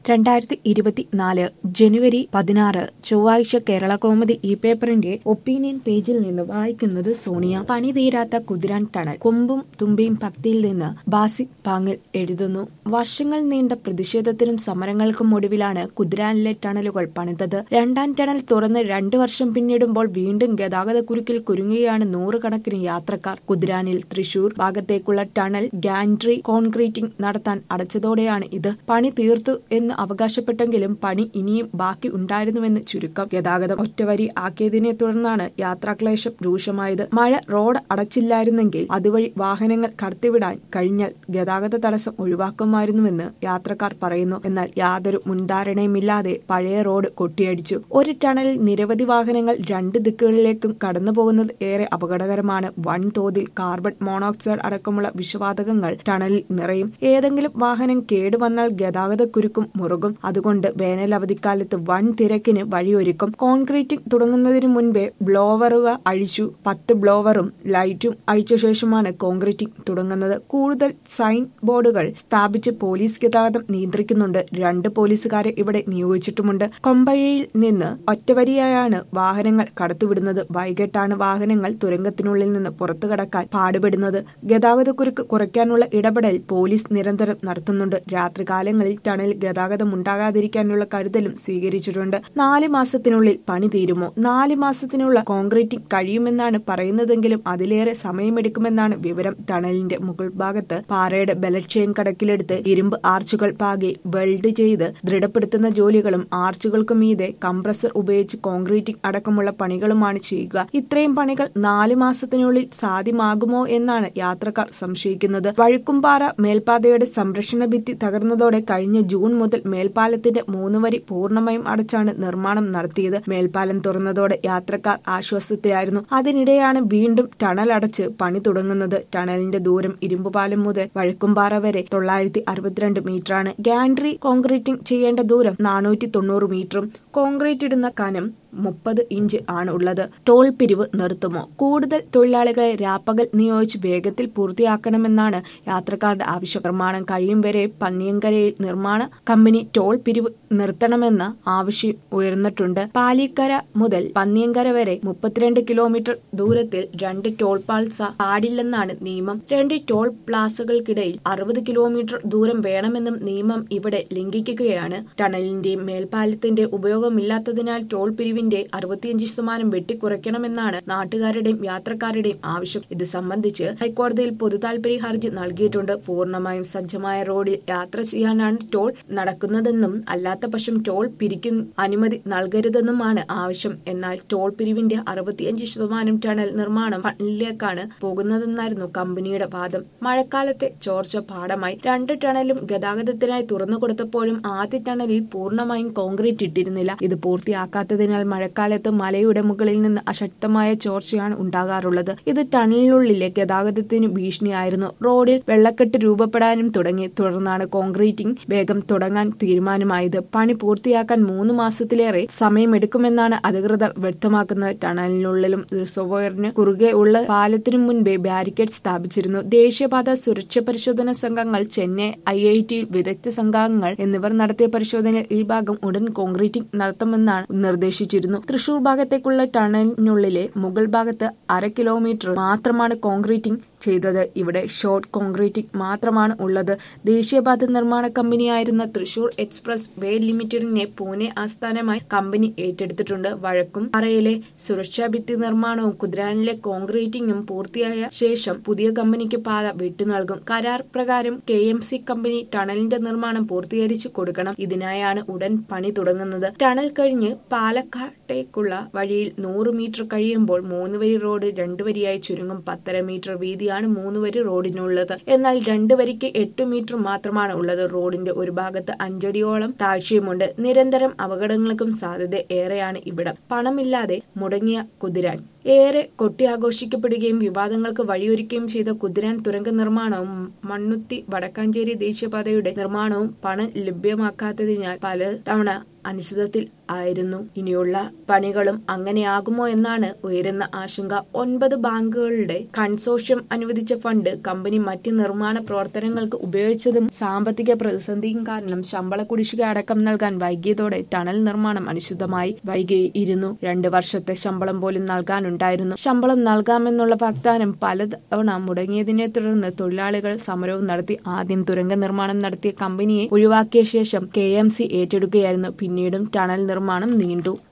രണ്ടായിരത്തി ഇരുപത്തിനാല് ജനുവരി പതിനാറ് ചൊവ്വാഴ്ച കേരള കോമതി ഈ പേപ്പറിന്റെ ഒപ്പീനിയൻ പേജിൽ നിന്ന് വായിക്കുന്നത് സോണിയ പണി തീരാത്ത കുതിരാൻ ടണൽ കൊമ്പും തുമ്പിയും ഭക്തിയിൽ നിന്ന് ബാസിക് പാങ്ങിൽ എഴുതുന്നു വർഷങ്ങൾ നീണ്ട പ്രതിഷേധത്തിനും സമരങ്ങൾക്കും ഒടുവിലാണ് കുതിരാനിലെ ടണലുകൾ പണിതത് രണ്ടാം ടണൽ തുറന്ന് രണ്ടു വർഷം പിന്നിടുമ്പോൾ വീണ്ടും ഗതാഗതക്കുരുക്കിൽ കുരുങ്ങുകയാണ് നൂറുകണക്കിന് യാത്രക്കാർ കുതിരാനിൽ തൃശൂർ ഭാഗത്തേക്കുള്ള ടണൽ ഗാൻട്രി കോൺക്രീറ്റിംഗ് നടത്താൻ അടച്ചതോടെയാണ് ഇത് പണി തീർത്തു എന്ന് അവകാശപ്പെട്ടെങ്കിലും പണി ഇനിയും ബാക്കി ഉണ്ടായിരുന്നുവെന്ന് ചുരുക്കം ഗതാഗതം ഒറ്റവരി ആക്കിയതിനെ തുടർന്നാണ് യാത്രാക്ലേശം രൂക്ഷമായത് മഴ റോഡ് അടച്ചില്ലായിരുന്നെങ്കിൽ അതുവഴി വാഹനങ്ങൾ കടത്തിവിടാൻ കഴിഞ്ഞാൽ ഗതാഗത തടസ്സം ഒഴിവാക്കുമായിരുന്നുവെന്ന് യാത്രക്കാർ പറയുന്നു എന്നാൽ യാതൊരു മുൻധാരണയുമില്ലാതെ പഴയ റോഡ് കൊട്ടിയടിച്ചു ഒരു ടണലിൽ നിരവധി വാഹനങ്ങൾ രണ്ട് ദിക്കുകളിലേക്കും കടന്നു പോകുന്നത് ഏറെ അപകടകരമാണ് വൻതോതിൽ കാർബൺ മോണോക്സൈഡ് അടക്കമുള്ള വിഷവാതകങ്ങൾ ടണലിൽ നിറയും ഏതെങ്കിലും വാഹനം കേടുവന്നാൽ ഗതാഗതക്കുരുക്കും മുറുകും അതുകൊണ്ട് വേനൽ അവധിക്കാലത്ത് വൻ തിരക്കിന് വഴിയൊരുക്കും കോൺക്രീറ്റിംഗ് തുടങ്ങുന്നതിന് മുൻപേ ബ്ലോവറുകൾ അഴിച്ചു പത്ത് ബ്ലോവറും ലൈറ്റും അഴിച്ച ശേഷമാണ് കോൺക്രീറ്റിംഗ് തുടങ്ങുന്നത് കൂടുതൽ സൈൻ ബോർഡുകൾ സ്ഥാപിച്ച് പോലീസ് ഗതാഗതം നിയന്ത്രിക്കുന്നുണ്ട് രണ്ട് പോലീസുകാരെ ഇവിടെ നിയോഗിച്ചിട്ടുമുണ്ട് കൊമ്പഴയിൽ നിന്ന് ഒറ്റവരിയായാണ് വാഹനങ്ങൾ കടത്തിവിടുന്നത് വൈകിട്ടാണ് വാഹനങ്ങൾ തുരങ്കത്തിനുള്ളിൽ നിന്ന് പുറത്തു കടക്കാൻ പാടുപെടുന്നത് ഗതാഗതക്കുരുക്ക് കുറയ്ക്കാനുള്ള ഇടപെടൽ പോലീസ് നിരന്തരം നടത്തുന്നുണ്ട് രാത്രികാലങ്ങളിൽ ടണൽ ഗതാഗതം ഉണ്ടാകാതിരിക്കാനുള്ള കരുതലും സ്വീകരിച്ചിട്ടുണ്ട് നാല് മാസത്തിനുള്ളിൽ പണി തീരുമോ നാല് മാസത്തിനുള്ള കോൺക്രീറ്റിംഗ് കഴിയുമെന്നാണ് പറയുന്നതെങ്കിലും അതിലേറെ സമയമെടുക്കുമെന്നാണ് വിവരം ടണലിന്റെ മുകൾ ഭാഗത്ത് പാറയുടെ ബലക്ഷയം കടക്കിലെടുത്ത് ഇരുമ്പ് ആർച്ചുകൾ പാകി വെൽഡ് ചെയ്ത് ദൃഢപ്പെടുത്തുന്ന ജോലികളും ആർച്ചുകൾക്ക് മീതെ കംപ്രസർ ഉപയോഗിച്ച് കോൺക്രീറ്റിംഗ് അടക്കമുള്ള പണികളുമാണ് ചെയ്യുക ഇത്രയും പണികൾ നാല് മാസത്തിനുള്ളിൽ സാധ്യമാകുമോ എന്നാണ് യാത്രക്കാർ സംശയിക്കുന്നത് വഴുക്കുംപാറ മേൽപ്പാതയുടെ സംരക്ഷണ ഭിത്തി തകർന്നതോടെ കഴിഞ്ഞ ജൂൺ മുതൽ മേൽപ്പാലത്തിന്റെ മൂന്ന് വരി പൂർണ്ണമായും അടച്ചാണ് നിർമ്മാണം നടത്തിയത് മേൽപ്പാലം തുറന്നതോടെ യാത്രക്കാർ ആശ്വാസത്തിലായിരുന്നു അതിനിടെയാണ് വീണ്ടും ടണൽ അടച്ച് പണി തുടങ്ങുന്നത് ടണലിന്റെ ദൂരം ഇരുമ്പുപാലം മുതൽ വഴുക്കുംപാറ വരെ തൊള്ളായിരത്തി അറുപത്തിരണ്ട് മീറ്ററാണ് ഗാൻഡ്രി കോൺക്രീറ്റിംഗ് ചെയ്യേണ്ട ദൂരം നാനൂറ്റി തൊണ്ണൂറ് മീറ്ററും കോൺക്രീറ്റ് ഇടുന്ന കനം മുപ്പത് ഇഞ്ച് ആണ് ഉള്ളത് ടോൾ പിരിവ് നിർത്തുമോ കൂടുതൽ തൊഴിലാളികളെ രാപ്പകൽ നിയോഗിച്ച് വേഗത്തിൽ പൂർത്തിയാക്കണമെന്നാണ് യാത്രക്കാരുടെ ആവശ്യം നിർമ്മാണം കഴിയും വരെ പന്നിയങ്കരയിൽ നിർമ്മാണ കമ്പനി ടോൾ പിരിവ് നിർത്തണമെന്ന ആവശ്യം ഉയർന്നിട്ടുണ്ട് പാലിക്കര മുതൽ പന്നിയങ്കര വരെ മുപ്പത്തിരണ്ട് കിലോമീറ്റർ ദൂരത്തിൽ രണ്ട് ടോൾ പ്ലാസ പാടില്ലെന്നാണ് നിയമം രണ്ട് ടോൾ പ്ലാസകൾക്കിടയിൽ അറുപത് കിലോമീറ്റർ ദൂരം വേണമെന്നും നിയമം ഇവിടെ ലംഘിക്കുകയാണ് ടണലിന്റെയും മേൽപ്പാലത്തിന്റെ ഉപയോഗമില്ലാത്തതിനാൽ ടോൾ പിരിവിന്റെ അറുപത്തിയഞ്ച് ശതമാനം വെട്ടിക്കുറയ്ക്കണമെന്നാണ് നാട്ടുകാരുടെയും യാത്രക്കാരുടെയും ആവശ്യം ഇത് സംബന്ധിച്ച് ഹൈക്കോടതിയിൽ പൊതുതാൽപര്യ ഹർജി നൽകിയിട്ടുണ്ട് പൂർണ്ണമായും സജ്ജമായ റോഡിൽ യാത്ര ചെയ്യാനാണ് ടോൾ നടക്കുന്നതെന്നും അല്ലാത്ത പക്ഷം ടോൾ പിരിക്കും അനുമതി നൽകരുതെന്നുമാണ് ആവശ്യം എന്നാൽ ടോൾ പിരിവിന്റെ അറുപത്തിയഞ്ച് ശതമാനം ടണൽ നിർമ്മാണം ഫണ്ടിലേക്കാണ് പോകുന്നതെന്നായിരുന്നു കമ്പനിയുടെ വാദം മഴക്കാലത്തെ ചോർച്ച പാടമായി രണ്ട് ടണലും ഗതാഗതത്തിനായി തുറന്നു കൊടുത്തപ്പോഴും ആദ്യ ടണലിൽ പൂർണ്ണമായും കോൺക്രീറ്റ് ഇട്ടിരുന്നില്ല ഇത് പൂർത്തിയാക്കാത്തതിനാൽ മഴക്കാലത്ത് മലയുടെ മുകളിൽ നിന്ന് അശക്തമായ ചോർച്ചയാണ് ഉണ്ടാകാറുള്ളത് ഇത് ടണലിനുള്ളിലെ ഗതാഗതത്തിന് ഭീഷണിയായിരുന്നു റോഡിൽ വെള്ളക്കെട്ട് രൂപപ്പെടാനും തുടങ്ങി തുടർന്നാണ് കോൺക്രീറ്റിംഗ് വേഗം തുടങ്ങാൻ തീരുമാനമായത് പണി പൂർത്തിയാക്കാൻ മൂന്ന് മാസത്തിലേറെ സമയമെടുക്കുമെന്നാണ് അധികൃതർ വ്യക്തമാക്കുന്നത് ടണലിനുള്ളിലും റിസർവോയറിന് കുറുകെ ഉള്ള പാലത്തിനു മുൻപേ ബാരിക്കേഡ് സ്ഥാപിച്ചിരുന്നു ദേശീയപാത സുരക്ഷാ പരിശോധന സംഘങ്ങൾ ചെന്നൈ ഐ ഐ ടി വിദഗ്ധ സംഘങ്ങൾ എന്നിവർ നടത്തിയ പരിശോധനയിൽ ഈ ഭാഗം ഉടൻ കോൺക്രീറ്റിംഗ് നടത്തുമെന്നാണ് നിർദ്ദേശിച്ചിരുന്നു തൃശൂർ ഭാഗത്തേക്കുള്ള ടണലിനുള്ളിലെ മുകൾ ഭാഗത്ത് അര കിലോമീറ്റർ മാത്രമാണ് കോൺക്രീറ്റിംഗ് ചെയ്തത് ഇവിടെ ഷോർട്ട് കോൺക്രീറ്റിംഗ് മാത്രമാണ് ഉള്ളത് ദേശീയപാത നിർമ്മാണ കമ്പനിയായിരുന്ന തൃശൂർ എക്സ്പ്രസ് വേ ലിമിറ്റഡിനെ പൂനെ ആസ്ഥാനമായി കമ്പനി ഏറ്റെടുത്തിട്ടുണ്ട് വഴക്കും അറയിലെ സുരക്ഷാ ഭിത്തി നിർമ്മാണവും കുതിരാനിലെ കോൺക്രീറ്റിംഗും പൂർത്തിയായ ശേഷം പുതിയ കമ്പനിക്ക് പാത വിട്ടു നൽകും കരാർ പ്രകാരം കെ എം സി കമ്പനി ടണലിന്റെ നിർമ്മാണം പൂർത്തീകരിച്ചു കൊടുക്കണം ഇതിനായാണ് ഉടൻ പണി തുടങ്ങുന്നത് ടണൽ കഴിഞ്ഞ് പാലക്കാട്ടേക്കുള്ള വഴിയിൽ നൂറ് മീറ്റർ കഴിയുമ്പോൾ മൂന്ന് വരി റോഡ് രണ്ടു വരിയായി ചുരുങ്ങും പത്തര മീറ്റർ വീതിയാണ് മൂന്ന് വരി റോഡിനുള്ളത് എന്നാൽ രണ്ട് വരിക്ക് എട്ട് മീറ്റർ മാത്രമാണ് ഉള്ളത് റോഡിന്റെ ഒരു ഭാഗത്ത് അഞ്ചടിയോളം താഴ്ചയുമുണ്ട് നിരന്തരം അപകടങ്ങൾക്കും സാധ്യത ഏറെയാണ് ഇവിടം പണമില്ലാതെ മുടങ്ങിയ കുതിരാൻ ഏറെ കൊട്ടിയാഘോഷിക്കപ്പെടുകയും വിവാദങ്ങൾക്ക് വഴിയൊരുക്കുകയും ചെയ്ത കുതിരാൻ തുരങ്ക നിർമ്മാണവും മണ്ണുത്തി വടക്കാഞ്ചേരി ദേശീയപാതയുടെ നിർമ്മാണവും പണം ലഭ്യമാക്കാത്തതിനാൽ പല തവണ അനിശ്ചിതത്തിൽ ആയിരുന്നു ഇനിയുള്ള പണികളും അങ്ങനെയാകുമോ എന്നാണ് ഉയരുന്ന ആശങ്ക ഒൻപത് ബാങ്കുകളുടെ കൺസോഷ്യം അനുവദിച്ച ഫണ്ട് കമ്പനി മറ്റ് നിർമ്മാണ പ്രവർത്തനങ്ങൾക്ക് ഉപയോഗിച്ചതും സാമ്പത്തിക പ്രതിസന്ധിയും കാരണം ശമ്പള കുടിശ്ശിക അടക്കം നൽകാൻ വൈകിയതോടെ ടണൽ നിർമ്മാണം അനിശ്ചിതമായി വൈകിയിരുന്നു രണ്ട് വർഷത്തെ ശമ്പളം പോലും നൽകാനുണ്ടായിരുന്നു ശമ്പളം നൽകാമെന്നുള്ള വാഗ്ദാനം പലതവണ മുടങ്ങിയതിനെ തുടർന്ന് തൊഴിലാളികൾ സമരവും നടത്തി ആദ്യം തുരങ്ക നിർമ്മാണം നടത്തിയ കമ്പനിയെ ഒഴിവാക്കിയ ശേഷം കെ എം സി ഏറ്റെടുക്കുകയായിരുന്നു പിന്നീടും ടണൽ നിർമ്മാണം നീണ്ടു